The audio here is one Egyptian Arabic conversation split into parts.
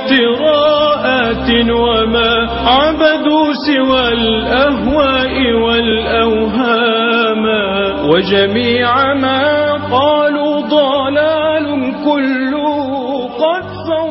وافتراءات وما عبدوا سوى الأهواء والأوهام وجميع ما قالوا ضلال كله قد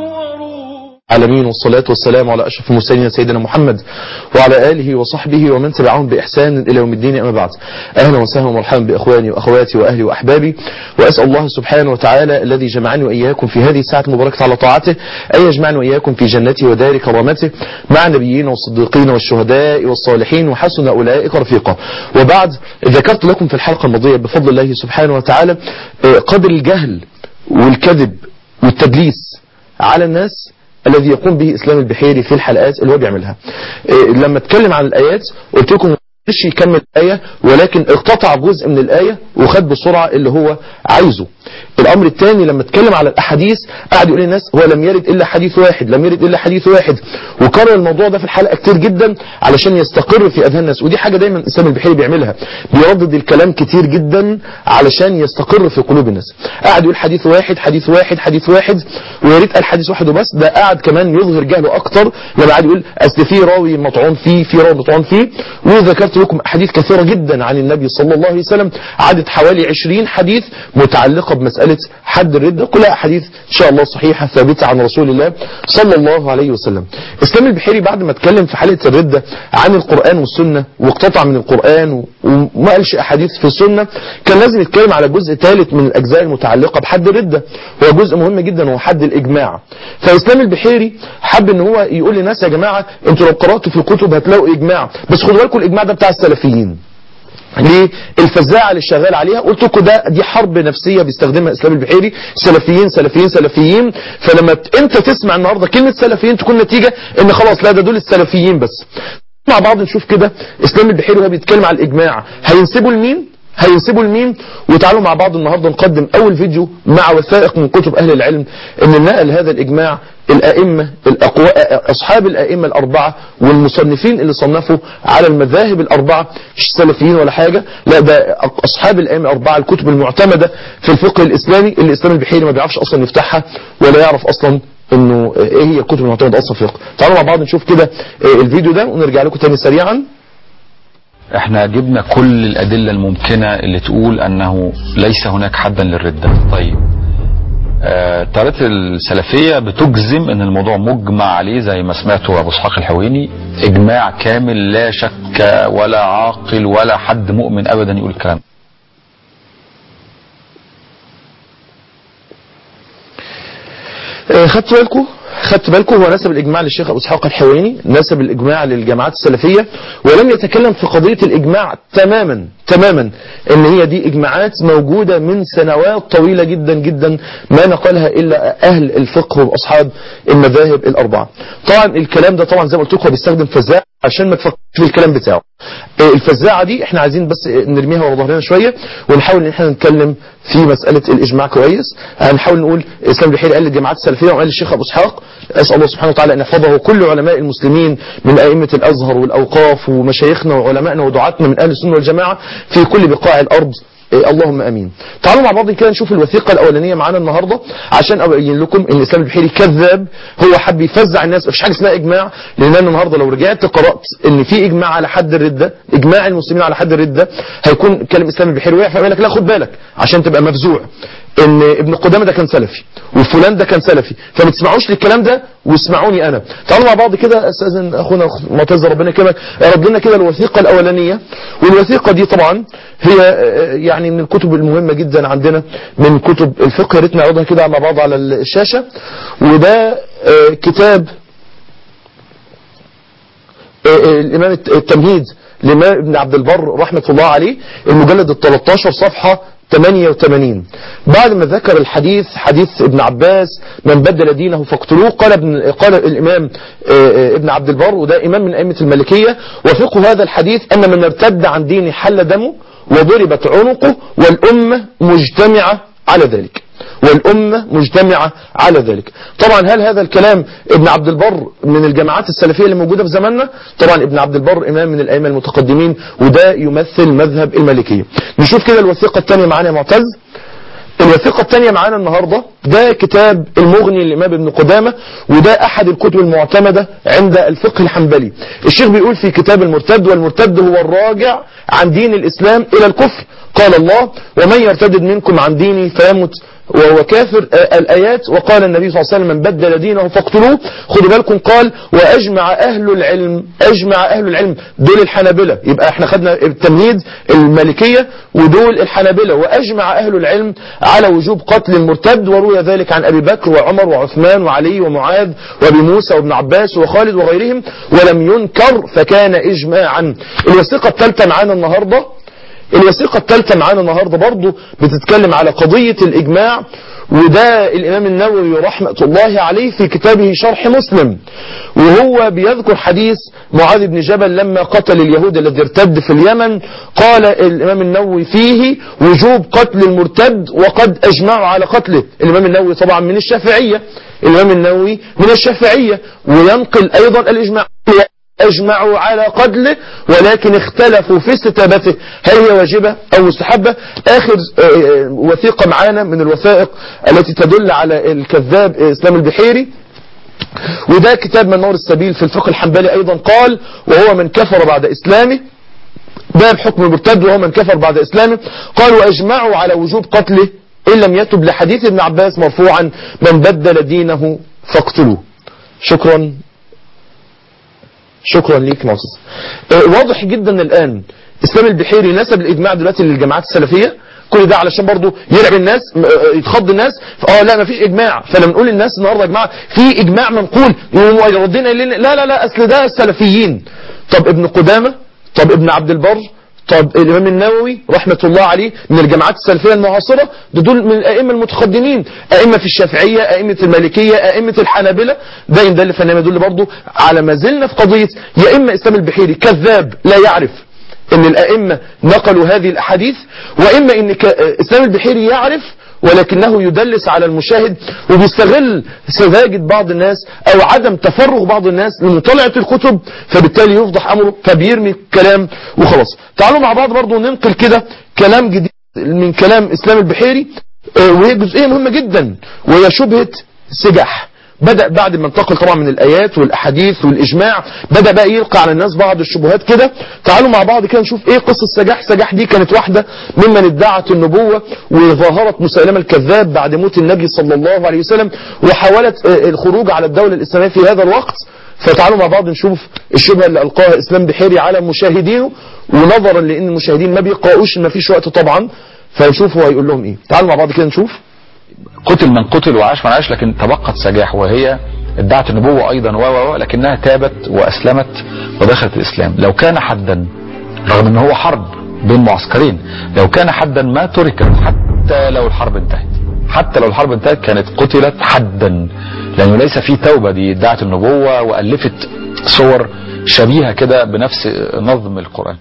صوروا العالمين والصلاة والسلام على أشرف المرسلين سيدنا محمد وعلى آله وصحبه ومن تبعهم بإحسان إلى يوم الدين أما بعد أهلا وسهلا ومرحبا بإخواني وأخواتي وأهلي وأحبابي وأسأل الله سبحانه وتعالى الذي جمعني وإياكم في هذه الساعة المباركة على طاعته أن يجمعني وإياكم في جنته ودار كرامته مع النبيين والصديقين والشهداء والصالحين وحسن أولئك رفيقا وبعد ذكرت لكم في الحلقة الماضية بفضل الله سبحانه وتعالى قدر الجهل والكذب والتدليس على الناس الذي يقوم به إسلام البحيري في الحلقات اللي هو بيعملها إيه لما اتكلم عن الآيات قلت لكم مش يكمل الآية ولكن اقتطع جزء من الآية وخد بسرعة اللي هو عايزه الأمر الثاني لما اتكلم على الأحاديث قعد يقول للناس هو لم يرد إلا حديث واحد لم يرد إلا حديث واحد وكرر الموضوع ده في الحلقة كتير جدا علشان يستقر في أذهان الناس ودي حاجة دايما إسلام البحيري بيعملها بيردد الكلام كتير جدا علشان يستقر في قلوب الناس قعد يقول حديث واحد حديث واحد حديث واحد ويا ريت قال حديث واحد وبس ده قعد كمان يظهر جهله أكتر لما قعد يقول أصل في راوي مطعون فيه في راوي مطعون فيه وذكرت لكم أحاديث كثيرة جدا عن النبي صلى الله عليه وسلم عدد حوالي 20 حديث متعلقة بمسألة حد الردة كلها أحاديث إن شاء الله صحيحة ثابتة عن رسول الله صلى الله عليه وسلم إسلام البحيري بعد ما اتكلم في حلقة الردة عن القرآن والسنة واقتطع من القرآن وما قالش أحاديث في السنة كان لازم يتكلم على جزء ثالث من الأجزاء المتعلقة بحد الردة هو جزء مهم جدا وهو حد الإجماع فإسلام البحيري حب ان هو يقول للناس يا جماعة انتوا لو قرأتوا في كتب هتلاقوا إجماع بس خدوا بالكم الإجماع ده بتاع السلفيين ليه الفزاعة اللي شغال عليها قلت لكم ده دي حرب نفسية بيستخدمها اسلام البحيري سلفيين سلفيين سلفيين فلما انت تسمع النهاردة كلمة سلفيين تكون نتيجة ان خلاص لا ده دول السلفيين بس مع بعض نشوف كده اسلام البحيري وهو بيتكلم على الاجماع هينسبوا لمين هينسبوا لمين وتعالوا مع بعض النهاردة نقدم اول فيديو مع وثائق من كتب اهل العلم ان نقل هذا الاجماع الائمة الاقواء اصحاب الائمة الاربعة والمصنفين اللي صنفوا على المذاهب الاربعة مش سلفيين ولا حاجة لا ده اصحاب الائمة الاربعة الكتب المعتمدة في الفقه الاسلامي اللي الاسلام البحيري ما بيعرفش اصلا يفتحها ولا يعرف اصلا انه ايه هي الكتب المعتمدة اصلا في الفقه تعالوا مع بعض نشوف كده الفيديو ده ونرجع لكم تاني سريعا احنا جبنا كل الادلة الممكنة اللي تقول انه ليس هناك حدا للردة طيب آه طريقة السلفية بتجزم ان الموضوع مجمع عليه زي ما سمعته ابو اسحاق الحويني اجماع كامل لا شك ولا عاقل ولا حد مؤمن ابدا يقول الكلام آه خدتوا بالكم خدت بالكم هو نسب الإجماع للشيخ أبو اسحاق الحويني نسب الإجماع للجماعات السلفية ولم يتكلم في قضية الإجماع تماما تماما ان هي دي إجماعات موجودة من سنوات طويلة جدا جدا ما نقلها إلا أهل الفقه وأصحاب المذاهب الأربعة طبعا الكلام ده طبعا زي ما قلت لكم بيستخدم فزاع عشان ما تفكرش في الكلام بتاعه الفزاعة دي احنا عايزين بس نرميها ورا ظهرنا شوية ونحاول ان احنا نتكلم في مسألة الإجماع كويس هنحاول نقول الإسلام البحيري قال للجماعات السلفية وقال للشيخ أبو اسحاق أسأل الله سبحانه وتعالى أن يحفظه كل علماء المسلمين من أئمة الأزهر والأوقاف ومشايخنا وعلمائنا ودعاتنا من أهل السنة والجماعة في كل بقاع الأرض إيه اللهم امين تعالوا مع بعض كده نشوف الوثيقه الاولانيه معانا النهارده عشان ابين لكم ان الاسلام البحيري كذاب هو حب يفزع الناس مفيش حاجه اسمها اجماع لان انا النهارده لو رجعت قرات ان في اجماع على حد الرده اجماع المسلمين على حد الرده هيكون كلام الاسلام البحيري وقع فيقول لك لا خد بالك عشان تبقى مفزوع ان ابن قدامه ده كان سلفي وفلان ده كان سلفي فما تسمعوش للكلام ده واسمعوني انا تعالوا مع بعض كده استاذن اخونا معتز ربنا يكرمك اعرض لنا كده الوثيقه الاولانيه والوثيقه دي طبعا هي يعني من الكتب المهمه جدا عندنا من كتب الفقه يا ريت نعرضها كده مع بعض على الشاشه وده كتاب الامام التمهيد لإمام ابن عبد البر رحمة الله عليه المجلد ال 13 صفحة 88 بعد ما ذكر الحديث حديث ابن عباس من بدل دينه فاقتلوه قال ابن قال الامام ابن عبد البر وده امام من ائمه المالكيه وفقه هذا الحديث ان من ارتد عن دينه حل دمه وضربت عنقه والامه مجتمعه على ذلك والأمة مجتمعة على ذلك طبعا هل هذا الكلام ابن عبد البر من الجماعات السلفية اللي موجودة في زماننا طبعا ابن عبد البر إمام من الأئمة المتقدمين وده يمثل مذهب المالكية نشوف كده الوثيقة الثانية معانا يا معتز الوثيقة الثانية معانا النهاردة ده كتاب المغني للإمام ابن قدامة وده أحد الكتب المعتمدة عند الفقه الحنبلي الشيخ بيقول في كتاب المرتد والمرتد هو الراجع عن دين الإسلام إلى الكفر قال الله ومن يرتد منكم عن ديني فيمت وهو كافر آه، الآيات وقال النبي صلى الله عليه وسلم من بدل دينه فاقتلوه خدوا بالكم قال وأجمع أهل العلم أجمع أهل العلم دول الحنابلة يبقى احنا خدنا التمهيد المالكية ودول الحنابلة وأجمع أهل العلم على وجوب قتل المرتد وروي ذلك عن أبي بكر وعمر وعثمان وعلي ومعاذ وابي موسى وابن عباس وخالد وغيرهم ولم ينكر فكان إجماعا الوثيقة الثالثة معانا النهاردة الوثيقة الثالثة معانا النهاردة برضو بتتكلم على قضية الإجماع وده الإمام النووي رحمة الله عليه في كتابه شرح مسلم وهو بيذكر حديث معاذ بن جبل لما قتل اليهود الذي ارتد في اليمن قال الإمام النووي فيه وجوب قتل المرتد وقد أجمعوا على قتله الإمام النووي طبعا من الشافعية الإمام النووي من الشافعية وينقل أيضا الإجماع أجمعوا على قتله ولكن اختلفوا في استتابته هل هي واجبة أو مستحبة آخر آه، وثيقة معانا من الوثائق التي تدل على الكذاب آه، إسلام البحيري وده كتاب منور السبيل في الفقه الحنبلي أيضا قال وهو من كفر بعد إسلامه باب حكم المرتد وهو من كفر بعد إسلامه قال وأجمعوا على وجوب قتله إن لم يتب لحديث ابن عباس مرفوعا من بدل دينه فاقتلوه شكرا شكرا ليك ناصر آه، واضح جدا الآن إسلام البحيري نسب الإجماع دلوقتي للجماعات السلفية كل ده علشان برضه يرعب الناس م- آه، يتخض الناس اه لا مفيش اجماع فلما نقول للناس النهارده يا جماعه في اجماع منقول يقوموا يردين قايلين لا لا لا اصل ده السلفيين طب ابن قدامه طب ابن عبد البر طب الامام النووي رحمه الله عليه من الجماعات السلفيه المعاصره ده دول من الائمه المتقدمين ائمه في الشافعيه ائمه المالكيه ائمه الحنابله ده ان دل فانما يدل برضه على ما زلنا في قضيه يا اما اسلام البحيري كذاب لا يعرف ان الائمه نقلوا هذه الاحاديث واما ان ك- اسلام البحيري يعرف ولكنه يدلس على المشاهد وبيستغل سذاجة بعض الناس او عدم تفرغ بعض الناس لمطالعة الكتب فبالتالي يفضح امره فبيرمي كلام وخلاص تعالوا مع بعض برضو ننقل كده كلام جديد من كلام اسلام البحيري آه، وهي جزئية مهمة جدا وهي شبهة سجح بدأ بعد ما انتقل طبعا من الآيات والأحاديث والإجماع بدأ بقى يلقى على الناس بعض الشبهات كده تعالوا مع بعض كده نشوف ايه قصة سجاح سجاح دي كانت واحدة ممن ادعت النبوة وظاهرت مسيلمة الكذاب بعد موت النبي صلى الله عليه وسلم وحاولت آه، الخروج على الدولة الإسلامية في هذا الوقت فتعالوا مع بعض نشوف الشبهة اللي ألقاها إسلام بحيري على مشاهدينه ونظرا لأن المشاهدين ما بيقرأوش ما فيش وقت طبعا فنشوف هو هيقول لهم ايه تعالوا مع بعض كده نشوف قتل من قتل وعاش من عاش لكن تبقت سجاح وهي ادعت النبوة ايضا و و و لكنها تابت واسلمت ودخلت الاسلام لو كان حدا رغم ان هو حرب بين معسكرين لو كان حدا ما تركت حتى لو الحرب انتهت حتى لو الحرب انتهت كانت قتلت حدا لانه ليس في توبة دي ادعت النبوة والفت صور شبيهة كده بنفس نظم القرآن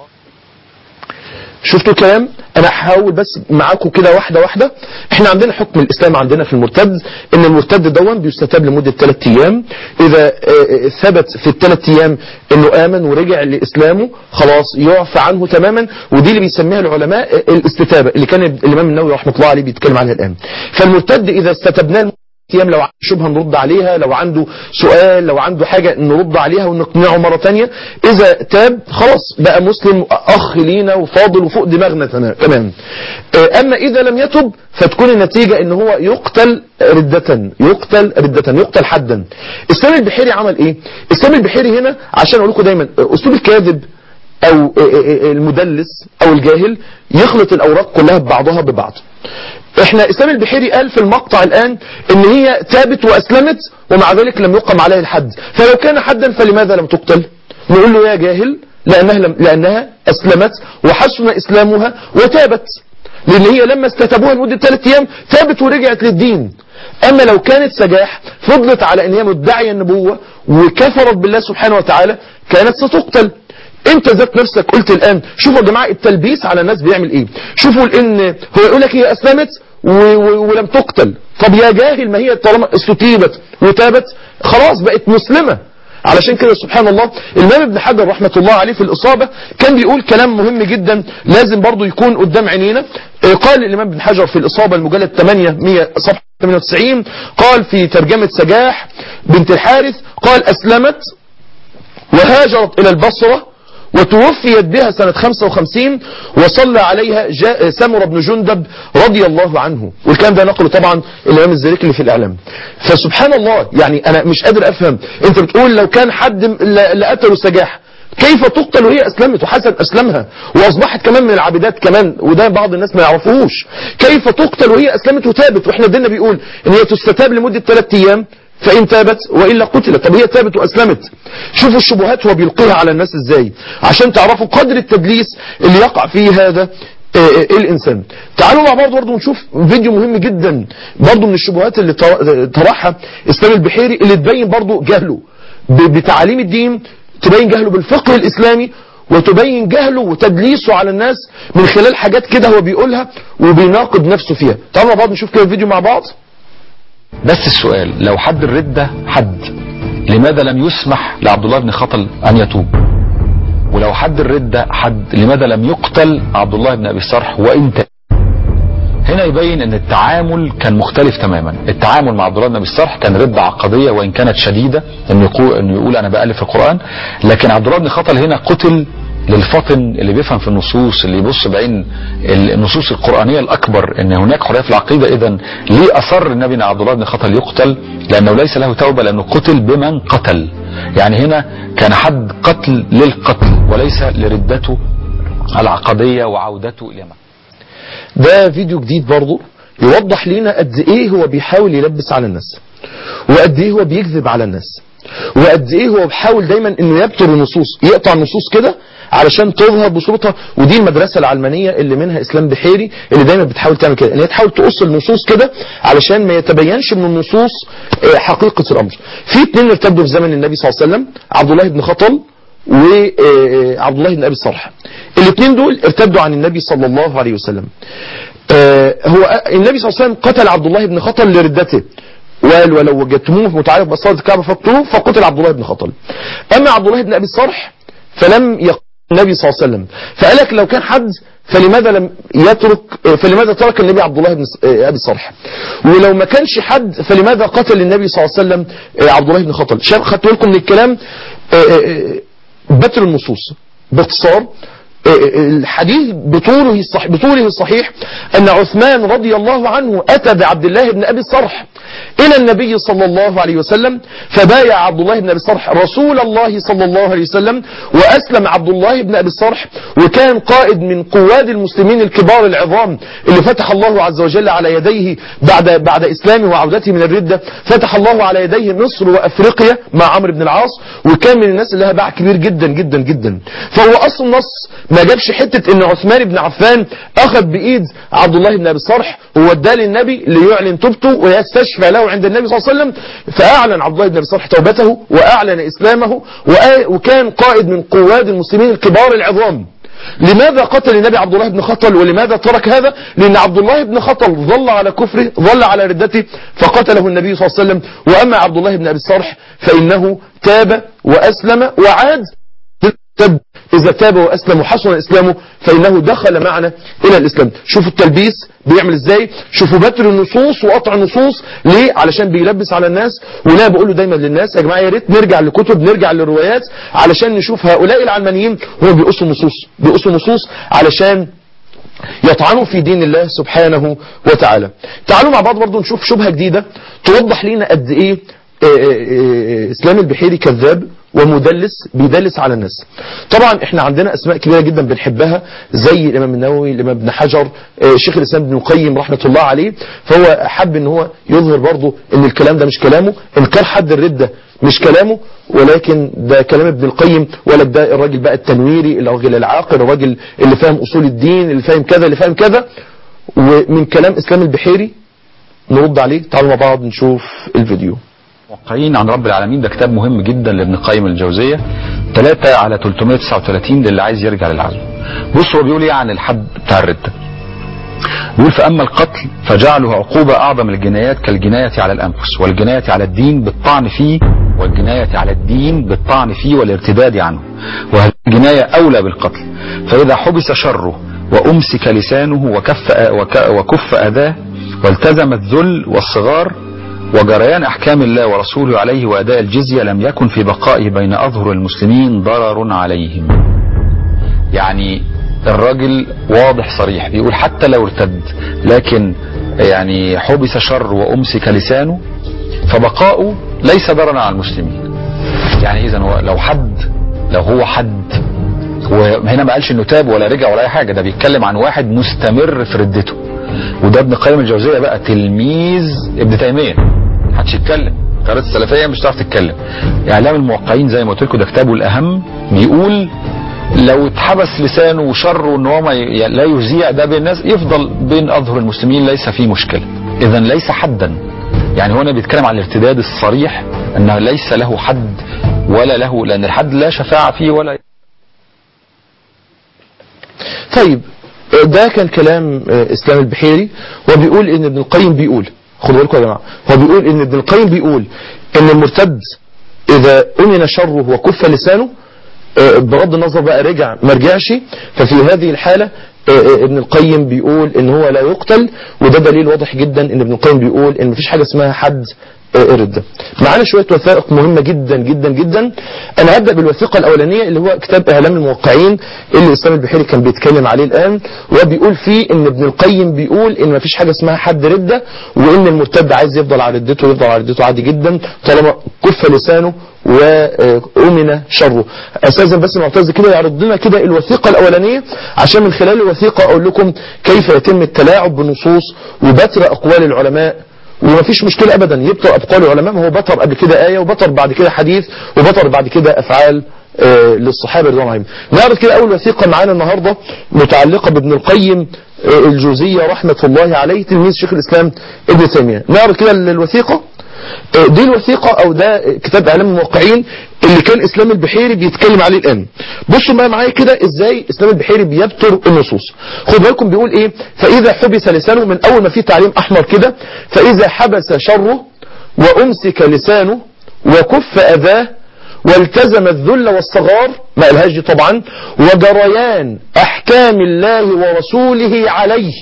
شفتوا الكلام انا هحاول بس معاكم كده واحده واحده احنا عندنا حكم الاسلام عندنا في المرتد ان المرتد دون بيستتاب لمده ثلاث ايام اذا آه، آه، ثبت في الثلاث ايام انه امن ورجع لاسلامه خلاص يعفى عنه تماما ودي اللي بيسميها العلماء آه، الاستتابه اللي كان الامام النووي رحمه الله عليه بيتكلم عنها الان فالمرتد اذا استتبناه ايام لو عنده شبهه نرد عليها لو عنده سؤال لو عنده حاجة نرد عليها ونقنعه مرة تانية اذا تاب خلاص بقى مسلم اخ لينا وفاضل وفوق دماغنا تمام تمام. آه، اما اذا لم يتب فتكون النتيجة ان هو يقتل ردة يقتل ردة يقتل حدا اسلام البحيري عمل ايه اسلام البحيري هنا عشان اقول لكم دايما آه، اسلوب الكاذب او المدلس او الجاهل يخلط الاوراق كلها ببعضها ببعض احنا اسلام البحيري قال في المقطع الان ان هي تابت واسلمت ومع ذلك لم يقم عليها الحد فلو كان حدا فلماذا لم تقتل نقول له يا جاهل لانها, لم لأنها اسلمت وحسن اسلامها وتابت لان هي لما استتابوها لمدة ثلاث ايام تابت ورجعت للدين اما لو كانت سجاح فضلت على ان هي مدعية النبوة وكفرت بالله سبحانه وتعالى كانت ستقتل انت ذات نفسك قلت الان شوفوا يا جماعه التلبيس على الناس بيعمل ايه شوفوا ان هو يقول لك هي اسلمت و و ولم تقتل طب يا جاهل ما هي طالما استتيبت وتابت خلاص بقت مسلمه علشان كده سبحان الله الإمام ابن حجر رحمة الله عليه في الإصابة كان بيقول كلام مهم جدا لازم برضو يكون قدام عينينا آه، قال الإمام ابن حجر في الإصابة المجلد 8 100 صفحة 98 قال في ترجمة سجاح بنت الحارث قال أسلمت وهاجرت إلى البصرة وتوفيت بها سنة 55 وصلى عليها جاء سمر بن جندب رضي الله عنه والكلام ده نقله طبعا الإمام الزريكلي في الإعلام فسبحان الله يعني أنا مش قادر أفهم أنت بتقول لو كان حد ل- لقتله سجاح كيف تقتل وهي أسلمت وحسن أسلمها وأصبحت كمان من العابدات كمان وده بعض الناس ما يعرفوهوش كيف تقتل وهي أسلمت وتابت وإحنا ديننا بيقول إن هي تستتاب لمدة ثلاثة أيام فإن تابت وإلا قتلت طب هي تابت وأسلمت شوفوا الشبهات هو بيلقيها على الناس إزاي عشان تعرفوا قدر التدليس اللي يقع فيه هذا آه، آه، الإنسان تعالوا مع بعض برضه نشوف فيديو مهم جدا برضه من الشبهات اللي طر- طرحها إسلام البحيري اللي تبين برضه جهله ب- بتعاليم الدين تبين جهله بالفقه الإسلامي وتبين جهله وتدليسه على الناس من خلال حاجات كده هو بيقولها وبيناقض نفسه فيها تعالوا مع بعض نشوف كده الفيديو مع بعض بس السؤال لو حد الردة حد لماذا لم يسمح لعبد الله بن خطل أن يتوب ولو حد الردة حد لماذا لم يقتل عبد الله بن أبي الصرح وإن تاب هنا يبين ان التعامل كان مختلف تماما التعامل مع عبد الله بن ابي الصرح كان ردة عقدية وان كانت شديدة انه يقول, إنه يقول انا بألف القرآن لكن عبد الله بن خطل هنا قتل للفطن اللي بيفهم في النصوص اللي يبص بعين النصوص القرآنية الأكبر أن هناك حرية في العقيدة إذا ليه أصر النبي أن عبد الله بن خطل يقتل لأنه ليس له توبة لأنه قتل بمن قتل يعني هنا كان حد قتل للقتل وليس لردته العقدية وعودته إلى مكة ده فيديو جديد برضه يوضح لنا قد ايه هو بيحاول يلبس على الناس وقد ايه هو بيكذب على الناس وقد ايه هو بيحاول دايما انه يبتر النصوص يقطع النصوص كده علشان تظهر بصورتها ودي المدرسه العلمانيه اللي منها اسلام بحيري اللي دايما بتحاول تعمل كده ان هي تحاول تقص النصوص كده علشان ما يتبينش من النصوص آه، حقيقه الامر في اتنين ارتدوا في زمن النبي صلى الله عليه وسلم عبد الله بن خطل وعبد الله بن ابي الصرح الاثنين دول ارتدوا عن النبي صلى الله عليه وسلم آه، هو النبي صلى الله عليه وسلم قتل عبد الله بن خطل لردته وقال ولو وجدتموه متعلق بأسرار الكعبة فاقتلوه فقتل عبد الله بن خطل أما عبد الله بن أبي الصرح فلم يقتل النبي صلى الله عليه وسلم فقال لك لو كان حد فلماذا لم يترك فلماذا ترك النبي عبد الله بن ابي الصرح ولو ما كانش حد فلماذا قتل النبي صلى الله عليه وسلم عبد الله بن خطل شايف خدتوا لكم من الكلام بتر النصوص باختصار الحديث بطوله الصحيح, بطوله الصحيح أن عثمان رضي الله عنه أتى بعبد الله بن أبي الصرح إلى النبي صلى الله عليه وسلم فبايع عبد الله بن أبي الصرح رسول الله صلى الله عليه وسلم وأسلم عبد الله بن أبي الصرح وكان قائد من قواد المسلمين الكبار العظام اللي فتح الله عز وجل على يديه بعد بعد إسلامه وعودته من الردة فتح الله على يديه مصر وأفريقيا مع عمرو بن العاص وكان من الناس اللي لها باع كبير جدا جدا جدا فهو أصل النص ما جابش حتة ان عثمان بن عفان اخذ بايد عبد الله بن ابي الصرح ووداه للنبي ليعلن توبته ويستشفى له عند النبي صلى الله عليه وسلم فاعلن عبد الله بن ابي الصرح توبته واعلن اسلامه وكان قائد من قواد المسلمين الكبار العظام لماذا قتل النبي عبد الله بن خطل ولماذا ترك هذا لأن عبد الله بن خطل ظل على كفره ظل على ردته فقتله النبي صلى الله عليه وسلم وأما عبد الله بن أبي الصرح فإنه تاب وأسلم وعاد تب إذا تاب وأسلم وحسن إسلامه فإنه دخل معنا إلى الإسلام شوفوا التلبيس بيعمل إزاي شوفوا بتر النصوص وقطع النصوص ليه علشان بيلبس على الناس ولا بقول له دايما للناس يا جماعة يا ريت نرجع لكتب نرجع للروايات علشان نشوف هؤلاء العلمانيين هم بيقصوا نصوص بيقصوا نصوص علشان يطعنوا في دين الله سبحانه وتعالى تعالوا مع بعض برضو نشوف شبهة جديدة توضح لنا قد ايه اسلام البحيري كذاب ومدلس بيدلس على الناس طبعا احنا عندنا اسماء كبيرة جدا بنحبها زي الامام النووي الامام ابن حجر شيخ الاسلام ابن القيم رحمة الله عليه فهو حب ان هو يظهر برضه ان الكلام ده مش كلامه ان كان حد الردة مش كلامه ولكن ده كلام ابن القيم ولا ده الراجل بقى التنويري الراجل العاقل الراجل اللي فاهم اصول الدين اللي فاهم كذا اللي فاهم كذا ومن كلام اسلام البحيري نرد عليه تعالوا مع بعض نشوف الفيديو موقعين عن رب العالمين ده كتاب مهم جدا لابن قيم الجوزية 3 على 339 للي عايز يرجع للعزم بص هو بيقول ايه عن الحد بتاع الردة بيقول فأما القتل فجعله عقوبة أعظم الجنايات كالجناية على الأنفس والجناية على الدين بالطعن فيه والجناية على الدين بالطعن فيه والارتداد عنه وهذه الجناية أولى بالقتل فإذا حبس شره وأمسك لسانه وكف, وك وكف أذاه والتزم الذل والصغار وجريان أحكام الله ورسوله عليه وأداء الجزية لم يكن في بقائه بين أظهر المسلمين ضرر عليهم يعني الراجل واضح صريح بيقول حتى لو ارتد لكن يعني حبس شر وأمسك لسانه فبقاؤه ليس ضررا على المسلمين يعني إذا هو لو حد لو هو حد وهنا ما قالش انه تاب ولا رجع ولا اي حاجه ده بيتكلم عن واحد مستمر في ردته وده ابن قيم الجوزيه بقى تلميذ ابن تيميه محدش يتكلم قناه السلفيه مش هتعرف تتكلم اعلام الموقعين زي ما قلت لكم ده كتابه الاهم بيقول لو اتحبس لسانه وشره ان هو ما ي- لا يذيع ده بين الناس يفضل بين اظهر المسلمين ليس فيه مشكله اذا ليس حدا يعني هنا بيتكلم عن الارتداد الصريح انه ليس له حد ولا له لان الحد لا شفاعه فيه ولا طيب ده كان كلام اسلام البحيري وبيقول ان ابن القيم بيقول خدوا بالكم يا جماعه هو بيقول ان ابن القيم بيقول ان المرتد اذا امن شره وكف لسانه آه، بغض النظر بقى رجع ما رجعش ففي هذه الحاله آه، آه، ابن القيم بيقول ان هو لا يقتل وده دليل واضح جدا ان ابن القيم بيقول ان مفيش حاجه اسمها حد آه، الردة معانا شوية وثائق مهمة جدا جدا جدا انا هبدأ بالوثيقة الاولانية اللي هو كتاب اعلام الموقعين اللي الاسلام البحيري كان بيتكلم عليه الان وبيقول فيه ان ابن القيم بيقول ان مفيش حاجة اسمها حد ردة وان المرتد عايز يفضل على ردته ويفضل على ردته عادي جدا طالما كف لسانه وأمن شره أساسا بس معتز كده يعرض لنا كده الوثيقة الأولانية عشان من خلال الوثيقة أقول لكم كيف يتم التلاعب بالنصوص وبتر أقوال العلماء ومفيش مشكلة أبدا يبطر أقوال العلماء ما هو بطر قبل كده آية وبطر بعد كده حديث وبطر بعد كده أفعال آه، للصحابة رضوان عليهم نعرض كده أول وثيقة معانا النهاردة متعلقة بابن القيم آه، الجوزية رحمة الله عليه تلميذ شيخ الإسلام ابن تيمية نعرض كده الوثيقة آه، دي الوثيقة او ده كتاب اعلام الموقعين اللي كان اسلام البحيري بيتكلم عليه الان بصوا بقى معايا كده ازاي اسلام البحيري بيبتر النصوص خد بالكم بيقول ايه فاذا حبس لسانه من اول ما في تعليم احمر كده فاذا حبس شره وامسك لسانه وكف اذاه والتزم الذل والصغار ما قالهاش دي طبعا وجريان احكام الله ورسوله عليه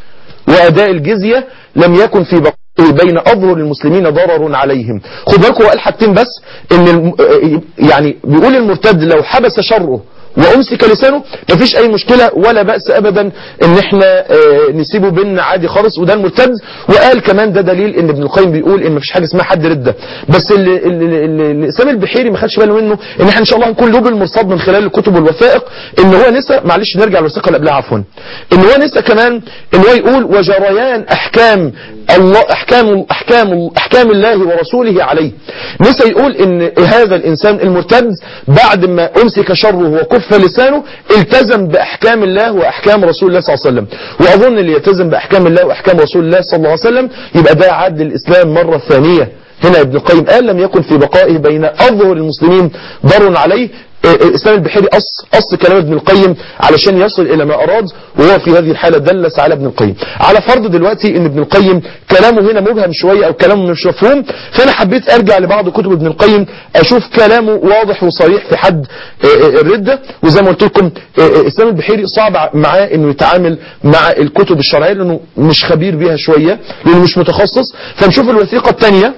وأداء الجزية لم يكن في بقائه بين أظهر المسلمين ضرر عليهم خد بالكم هو قال حاجتين بس ان الم... يعني بيقول المرتد لو حبس شره وامسك لسانه مفيش اي مشكلة ولا بأس ابدا ان احنا آه، نسيبه بيننا عادي خالص وده المرتد وقال كمان ده دليل ان ابن القيم بيقول ان مفيش حاجة اسمها حد ردة بس اللي, اللي, اللي, اللي اسلام البحيري ما خدش باله منه ان احنا ان شاء الله هنكون له بالمرصاد من خلال الكتب والوثائق ان هو نسى معلش نرجع للوثيقة اللي قبلها عفوا ان هو نسى كمان ان هو يقول وجريان احكام الله احكام احكام احكام الله ورسوله عليه نسى يقول ان هذا الانسان المرتد بعد ما امسك شره وكف لسانه التزم باحكام الله واحكام رسول الله صلى الله عليه وسلم واظن اللي يلتزم باحكام الله واحكام رسول الله صلى الله عليه وسلم يبقى ده عدل الاسلام مره ثانيه هنا ابن القيم قال لم يكن في بقائه بين اظهر المسلمين ضر عليه الإسلام البحيري قص قص كلام ابن القيم علشان يصل إلى ما أراد وهو في هذه الحالة دلس على ابن القيم على فرض دلوقتي ان ابن القيم كلامه هنا مبهم شوية أو كلامه مش مفهوم فأنا حبيت أرجع لبعض كتب ابن القيم أشوف كلامه واضح وصريح في حد الردة وزي ما قلت لكم الإسلام البحيري صعب معاه أنه يتعامل مع الكتب الشرعية لأنه مش خبير بيها شوية لأنه مش متخصص فنشوف الوثيقة الثانية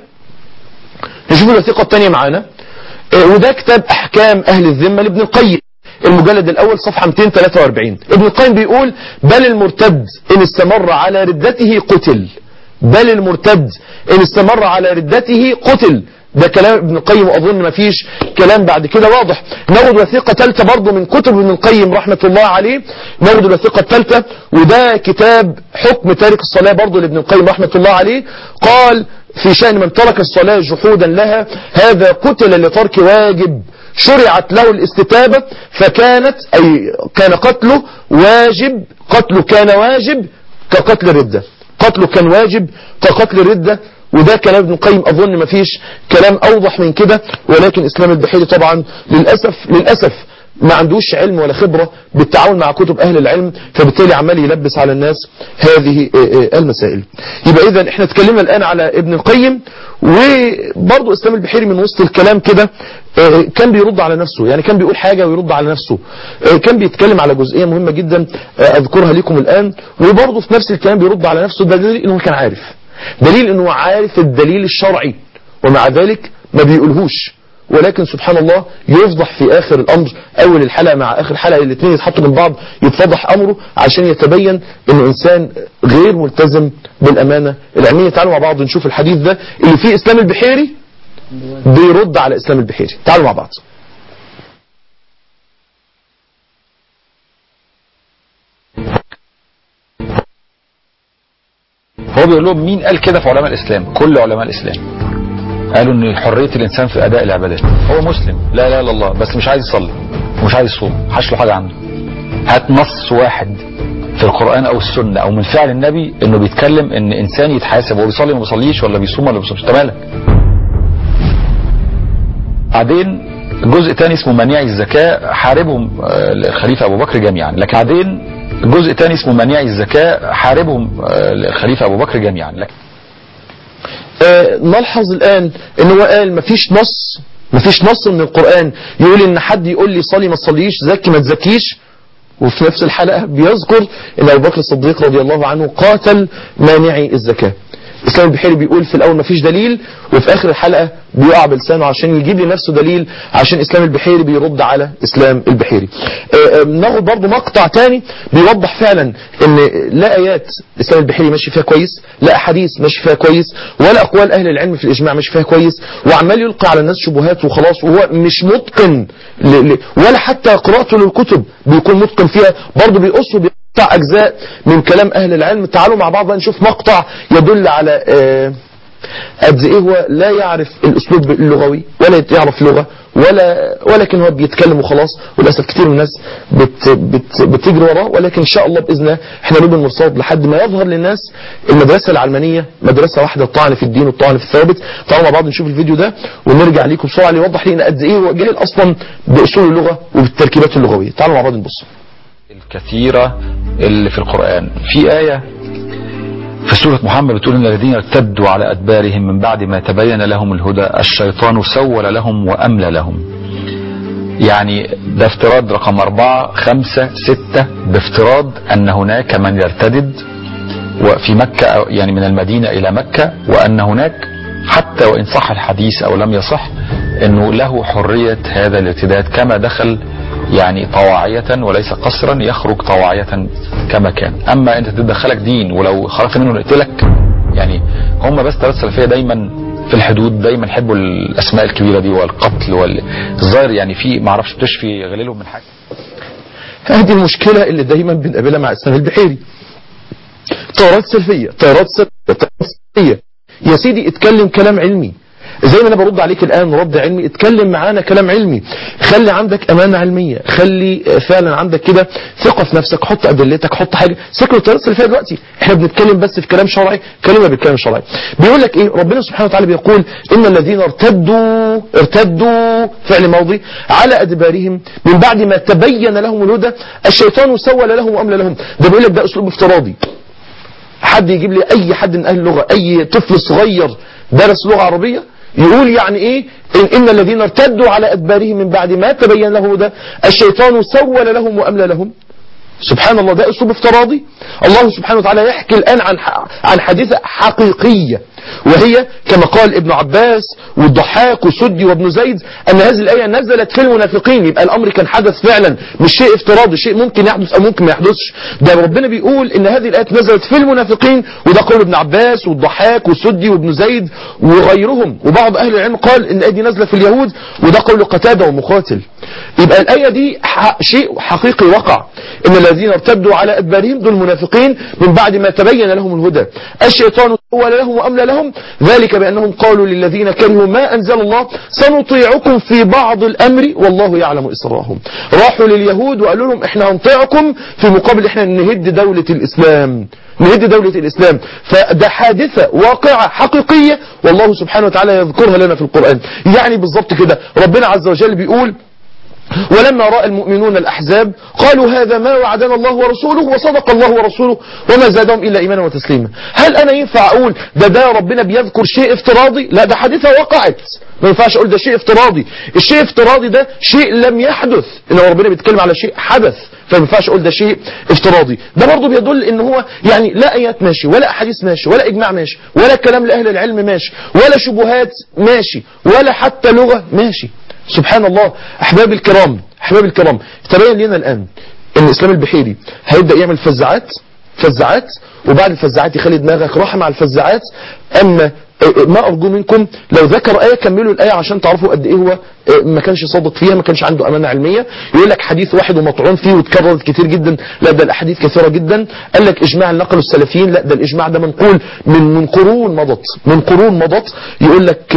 نشوف الوثيقة الثانية معانا وده كتاب احكام اهل الذمة لابن القيم المجلد الاول صفحة 243 ابن القيم بيقول بل المرتد ان استمر على ردته قتل بل المرتد ان استمر على ردته قتل ده كلام ابن القيم واظن ما فيش كلام بعد كده واضح ناخد وثيقة ثالثة برضه من كتب ابن القيم رحمة الله عليه ناخد الوثيقة الثالثة وده كتاب حكم تارك الصلاة برضه لابن القيم رحمة الله عليه قال في شأن من ترك الصلاة جحودا لها هذا قتل لترك واجب شرعت له الاستتابة فكانت أي كان قتله واجب قتله كان واجب كقتل الردة قتله كان واجب كقتل الردة وده كلام ابن القيم أظن ما فيش كلام أوضح من كده ولكن إسلام البحيري طبعا للأسف للأسف ما عندوش علم ولا خبرة بالتعاون مع كتب أهل العلم فبالتالي عمال يلبس على الناس هذه المسائل يبقى إذا احنا اتكلمنا الآن على ابن القيم وبرضه إسلام البحيري من وسط الكلام كده كان بيرد على نفسه يعني كان بيقول حاجة ويرد على نفسه كان بيتكلم على جزئية مهمة جدا أذكرها لكم الآن وبرضه في نفس الكلام بيرد على نفسه ده دليل إنه كان عارف دليل إنه عارف الدليل الشرعي ومع ذلك ما بيقولهوش ولكن سبحان الله يفضح في آخر الأمر أول الحلقة مع آخر حلقة الاثنين يتحطوا من بعض يتفضح أمره عشان يتبين أنه إنسان غير ملتزم بالأمانة العلمية تعالوا مع بعض نشوف الحديث ده اللي فيه إسلام البحيري بيرد على إسلام البحيري تعالوا مع بعض هو بيقول لهم مين قال كده في علماء الإسلام كل علماء الإسلام قالوا ان حرية الانسان في اداء العبادات هو مسلم لا اله الا الله بس مش عايز يصلي ومش عايز يصوم حش له حاجة عنده هات نص واحد في القرآن او السنة او من فعل النبي انه بيتكلم ان انسان يتحاسب هو بيصلي ما بيصليش ولا بيصوم ولا بيصومش انت مالك بعدين جزء تاني اسمه منيعي الزكاة حاربهم الخليفة ابو بكر جميعا لكن بعدين جزء تاني اسمه منيعي الزكاة حاربهم الخليفة ابو بكر جميعا لكن آه نلحظ الآن ان هو قال مفيش نص مفيش نص من القرآن يقول ان حد يقول لي صلي ما تصليش زكي ما تزكيش وفي نفس الحلقة بيذكر ان ابو بكر الصديق رضي الله عنه قاتل مانعي الزكاة اسلام البحيري بيقول في الاول مفيش دليل وفي اخر الحلقة بيقع بلسانه عشان يجيب لنفسه دليل عشان اسلام البحيري بيرد على اسلام البحيري ناخد برضو مقطع تاني بيوضح فعلا ان لا ايات اسلام البحيري ماشي فيها كويس لا احاديث ماشي فيها كويس ولا اقوال اهل العلم في الاجماع ماشي فيها كويس وعمال يلقي على الناس شبهات وخلاص وهو مش متقن ل... ل... ولا حتى قراءته للكتب بيكون متقن فيها برضو بيقص بيقطع اجزاء من كلام اهل العلم تعالوا مع بعض نشوف مقطع يدل على آه قد ايه هو لا يعرف الاسلوب اللغوي ولا يعرف لغة ولا ولكن هو بيتكلم وخلاص وللاسف كتير من الناس بت بت بتجري وراه ولكن ان شاء الله باذن الله احنا نبني المرصاد لحد ما يظهر للناس المدرسه العلمانيه مدرسه واحده الطعن في الدين والطعن في الثوابت تعالوا مع بعض نشوف الفيديو ده ونرجع ليكم بسرعه ليوضح لنا قد ايه هو جاهل اصلا باصول اللغه وبالتركيبات اللغويه تعالوا مع بعض نبص الكثيره اللي في القران في ايه في سورة محمد بتقول ان الذين ارتدوا على ادبارهم من بعد ما تبين لهم الهدى الشيطان سول لهم واملى لهم يعني ده افتراض رقم اربعة خمسة ستة بافتراض ان هناك من يرتدد وفي مكة يعني من المدينة الى مكة وان هناك حتى وان صح الحديث او لم يصح انه له حرية هذا الارتداد كما دخل يعني طواعية وليس قصرا يخرج طواعية كما كان اما انت تدخلك دين ولو خرجت منه نقتلك يعني هم بس ثلاث سلفية دايما في الحدود دايما يحبوا الاسماء الكبيرة دي والقتل والظاهر يعني في ما اعرفش بتشفي غليلهم من حاجة هذه المشكلة اللي دايما بنقابلها مع اسلام البحيري طيارات سلفية طيارات سلفية يا سيدي اتكلم كلام علمي زي ما انا برد عليك الان رد علمي اتكلم معانا كلام علمي خلي عندك امانه علميه خلي فعلا عندك كده ثقه في نفسك حط ادلتك حط حاجه سكر الطريقه اللي فيها دلوقتي احنا بنتكلم بس في كلام شرعي كلمه بالكلام الشرعي بيقول لك ايه ربنا سبحانه وتعالى بيقول ان الذين ارتدوا ارتدوا فعل ماضي على ادبارهم من بعد ما تبين لهم الهدى الشيطان سول لهم واملى لهم ده بيقول لك ده اسلوب افتراضي حد يجيب لي اي حد من اهل اللغه اي طفل صغير درس لغه عربيه يقول يعني ايه إن, إن الذين ارتدوا على أدبارهم من بعد ما تبين له ده الشيطان سول لهم وأملى لهم سبحان الله ده أسلوب افتراضي الله سبحانه وتعالى يحكي الآن عن عن حادثة حقيقية وهي كما قال ابن عباس والضحاك وسدي وابن زيد أن هذه الآية نزلت في المنافقين يبقى الأمر كان حدث فعلا مش شيء افتراضي شيء ممكن يحدث أو ممكن ما يحدثش ده ربنا بيقول إن هذه الآية نزلت في المنافقين وده قول ابن عباس والضحاك وسدي وابن زيد وغيرهم وبعض أهل العلم قال إن الآية دي نازلة في اليهود وده قول قتادة ومقاتل يبقى الآية دي شيء حقيقي وقع إن الذين ارتدوا على أدبارهم دول منافقين من بعد ما تبين لهم الهدى الشيطان سول لهم وأملى لهم ذلك بأنهم قالوا للذين كرهوا ما أنزل الله سنطيعكم في بعض الأمر والله يعلم إسرارهم راحوا لليهود وقالوا لهم احنا هنطيعكم في مقابل احنا نهد دولة الإسلام نهد دولة الإسلام فده حادثة واقعة حقيقية والله سبحانه وتعالى يذكرها لنا في القرآن يعني بالضبط كده ربنا عز وجل بيقول ولما رأى المؤمنون الأحزاب قالوا هذا ما وعدنا الله ورسوله وصدق الله ورسوله وما زادهم إلا إيمانا وتسليما هل أنا ينفع أقول ده ده ربنا بيذكر شيء افتراضي لا ده حادثة وقعت ما ينفعش أقول ده شيء افتراضي الشيء افتراضي ده شيء لم يحدث إن ربنا بيتكلم على شيء حدث فما ينفعش أقول ده شيء افتراضي ده برضه بيدل إن هو يعني لا آيات ماشي ولا أحاديث ماشي ولا إجماع ماشي ولا كلام لأهل العلم ماشي ولا شبهات ماشي ولا حتى لغة ماشي سبحان الله أحباب الكرام أحباب الكرام تبين لنا الآن أن إسلام البحيري هيبدأ يعمل فزعات فزعات وبعد الفزعات يخلي دماغك راحة مع الفزعات أما ما أرجو منكم لو ذكر آية كملوا الآية عشان تعرفوا قد إيه هو ما كانش صادق فيها ما كانش عنده أمانة علمية يقول لك حديث واحد ومطعون فيه واتكررت كتير جدا لا ده الأحاديث كثيرة جدا قال لك إجماع نقل السلفيين لا ده الإجماع ده منقول من من قرون مضت من قرون مضت يقول لك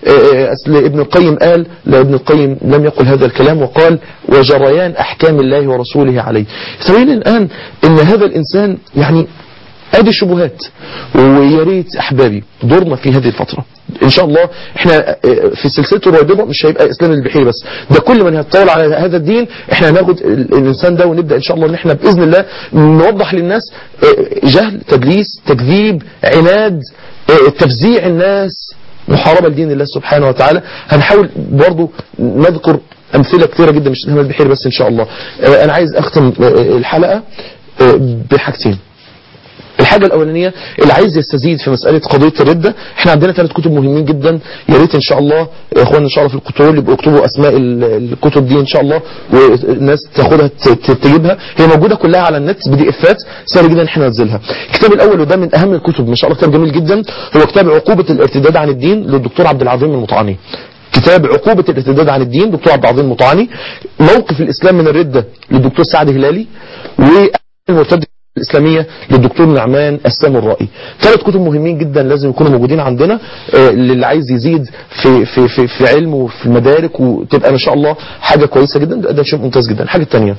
أصل ابن القيم قال لا ابن القيم لم يقل هذا الكلام وقال وجريان أحكام الله ورسوله عليه سبيل الآن إن هذا الإنسان يعني ادي شبهات ويا ريت احبابي دورنا في هذه الفتره ان شاء الله احنا في سلسله الرابطه مش هيبقى اسلام البحيري بس ده كل من هيتطاول على هذا الدين احنا هناخد الانسان ده ونبدا ان شاء الله ان احنا باذن الله نوضح للناس جهل تدليس تكذيب عناد تفزيع الناس محاربه لدين الله سبحانه وتعالى هنحاول برضو نذكر امثله كثيره جدا مش اسلام البحيري بس ان شاء الله انا عايز اختم الحلقه بحاجتين الحاجة الأولانية اللي عايز يستزيد في مسألة قضية الردة احنا عندنا ثلاث كتب مهمين جدا يا ريت ان شاء الله اخواننا ان شاء الله في الكنترول يبقوا يكتبوا اسماء الكتب دي ان شاء الله والناس تاخدها تجيبها هي موجودة كلها على النت بدي افات سهل جدا احنا ننزلها الكتاب الاول وده من اهم الكتب ما شاء الله كتاب جميل جدا هو كتاب عقوبة الارتداد عن الدين للدكتور عبد العظيم المطعني كتاب عقوبة الارتداد عن الدين دكتور عبد العظيم المطعني موقف الاسلام من الردة للدكتور سعد هلالي والمرتد الإسلامية للدكتور نعمان السامرائي ثلاث كتب مهمين جدا لازم يكونوا موجودين عندنا آه للي عايز يزيد في في في, في علمه وفي المدارك وتبقى ان شاء الله حاجة كويسة جدا ده, ده شيء ممتاز جدا الحاجة الثانية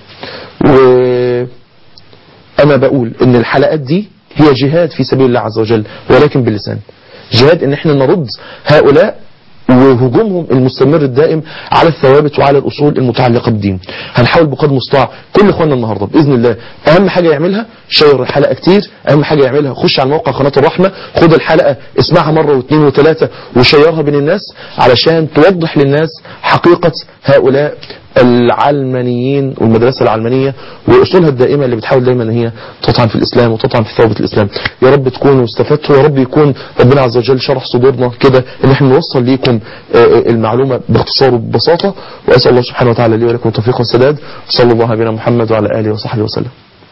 انا بقول ان الحلقات دي هي جهاد في سبيل الله عز وجل ولكن باللسان جهاد ان احنا نرد هؤلاء وهجومهم المستمر الدائم على الثوابت وعلى الأصول المتعلقة بالدين هنحاول بقدر المستطاع كل اخواننا النهاردة بإذن الله أهم حاجة يعملها شير الحلقة كتير أهم حاجة يعملها خش على موقع قناة الرحمة خد الحلقة اسمعها مرة واثنين وثلاثة وشيرها بين الناس علشان توضح للناس حقيقة هؤلاء العلمانيين والمدرسة العلمانية وأصولها الدائمة اللي بتحاول دايما ان هي تطعن في الإسلام وتطعن في ثوابت الإسلام يا رب تكونوا استفدتوا ويا رب يكون ربنا عز وجل شرح صدورنا كده ان احنا نوصل ليكم المعلومة باختصار وببساطة وأسأل الله سبحانه وتعالى لي ولكم التوفيق والسداد صلى الله على محمد وعلى آله وصحبه وسلم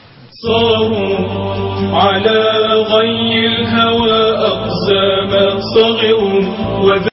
صاروا على غي الهوى أقزام صغروا